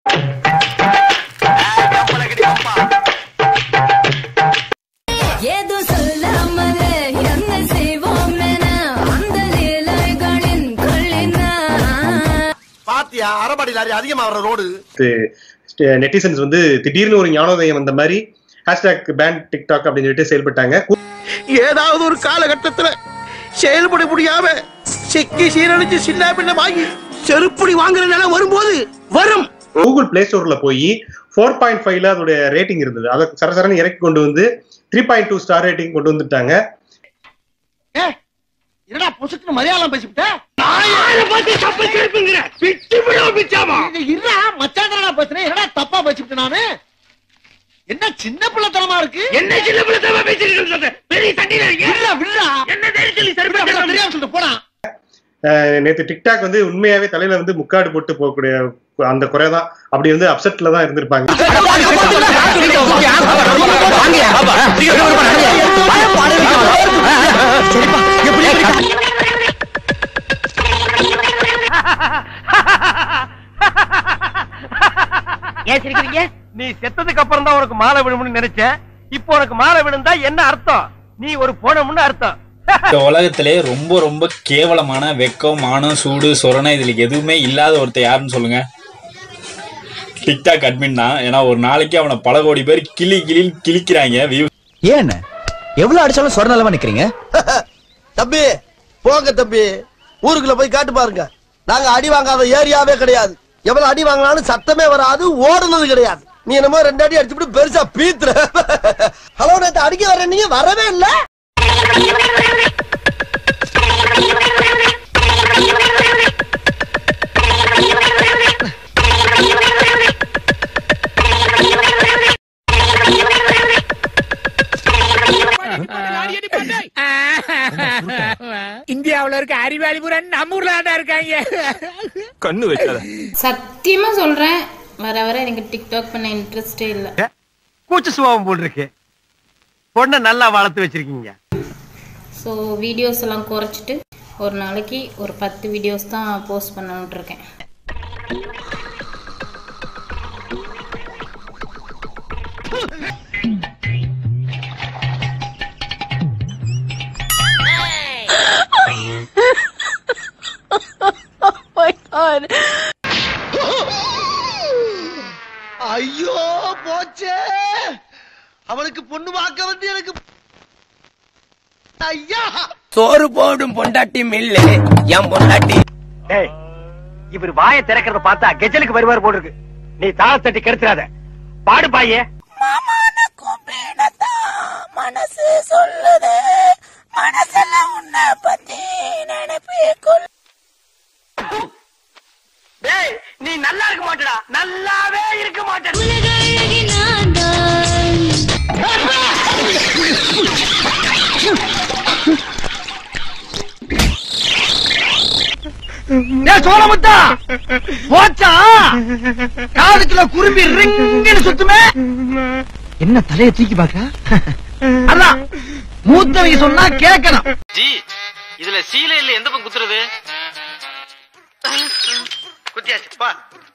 ஏதோ சொல்லாமலே என்ன செய்வோம் என அந்த லீலைகளின் கொள்ளினா பாத்தியா அரபாடி லாரி அதிகமா வர ரோடு நெட்டிசன்ஸ் வந்து திடீர்னு ஒரு ஞானோதயம் வந்த மாதிரி ஹேஷ்டாக் பேன் டிக்டாக் அப்படின்னு சொல்லிட்டு செயல்பட்டாங்க ஏதாவது ஒரு காலகட்டத்துல செயல்பட முடியாம சிக்கி சீரழிச்சு சின்ன பின்ன வாங்கி செருப்படி வாங்குற நிலை வரும்போது வரும் கூகுள் பிளே ஸ்டோர்ல போய் ஃபோர் பாயிண்ட் ஃபைவ்ல அதோட ரேட்டிங் இருந்தது அதை சரசரன்னு இறக்கி கொண்டு வந்து three point two star rating கொண்டு வந்துட்டாங்க என்னடா பொசுக்கு மலையாளம் பேசிவிட்ட இருடா மச்சான் பேசுறேன் என்னடா தப்பா பேசிவிட்டு நானு என்ன சின்ன பிள்ளைத்தனமா இருக்கு என்ன சின்ன பிள்ளைத்தனமா பேசிட்டு பெரிய தண்ணியில விடுறா விடுறா என்ன தெரியாம சொல்லிட்டு போடா அஹ் நேத்து டிக்டாக் வந்து உண்மையாவே தலையில வந்து முக்காடு போட்டு போகக்கூடிய அந்த குறை தான் அப்படி வந்து அப்செட்ல தான் இருந்திருப்பாங்க ஏன் சிரிக்கிறீங்க நீ செத்ததுக்கு அப்புறம் தான் உனக்கு மாலை விழும்னு நினைச்சேன் இப்போ உனக்கு மாலை விழுந்தா என்ன அர்த்தம் நீ ஒரு போனமுன்னு அர்த்தம் இந்த உலகத்திலே ரொம்ப ரொம்ப கேவலமான வெக்கம் மானம் சூடு சொரணை இதுல எதுவுமே இல்லாத ஒருத்தர் யாருன்னு சொல்லுங்க டிக்டாக் அட்மின் தான் ஏன்னா ஒரு நாளைக்கு அவனை பல கோடி பேர் கிளி கிளின்னு கிழிக்கிறாங்க views ஏன் எவ்வளவு அடிச்சாலும் சொர நிலமா நிக்கிறீங்க தம்பி போங்க தம்பி ஊருக்குள்ள போய் காட்டு பாருங்க நாங்க அடி வாங்காத ஏரியாவே கிடையாது எவ்வளவு அடி வாங்கினாலும் சத்தமே வராது ஓடுனது கிடையாது நீ என்னமோ ரெண்டு அடி அடிச்சுட்டு பெருசா பீத்துற ஹலோ நேத்து அடிக்க வர நீங்க வரவே இல்ல இந்தியாவுல இருக்க அறிவாளி பூரா நம்ம ஊர்ல இருக்காங்க கண்ணு வைக்காத சத்தியமா சொல்றேன் வர வர எனக்கு டிக்டாக் பண்ண இன்ட்ரெஸ்டே இல்ல கூச்ச சுபாவம் போல் இருக்கு பொண்ணை நல்லா வளர்த்து வச்சிருக்கீங்க ஸோ வீடியோஸ் எல்லாம் குறைச்சிட்டு ஒரு நாளைக்கு ஒரு பத்து வீடியோஸ் தான் போஸ்ட் பண்ணணும்னு இருக்கேன் ஐயோ போச்சே அவனுக்கு பொண்ணு பார்க்க வந்து எனக்கு ஐயா சோறு போடும் பொண்டாட்டி மில்லு என் பொண்டாட்டி டேய் இவர் வாயை திறக்கிறத பார்த்தா கெஜலுக்கு வருவார் போல் இருக்கு நீ தாள தட்டி கெடுத்துறாத பாடு பாயே டேய் நீ நல்லா இருக்க மாட்டடா நல்லாவே இருக்க மாட்டடா டேய் சோழமுத்தா போச்சா காதுக்குள்ள குரும்பி ரிங்குன்னு சுத்துமே என்ன தலைய தூக்கி பாக்க அதான் மூத்தவங்க சொன்னா கேட்கணும் ஜி இதுல சீலை இல்ல எந்த பக்கம் குத்துறது குத்தியாச்சு பா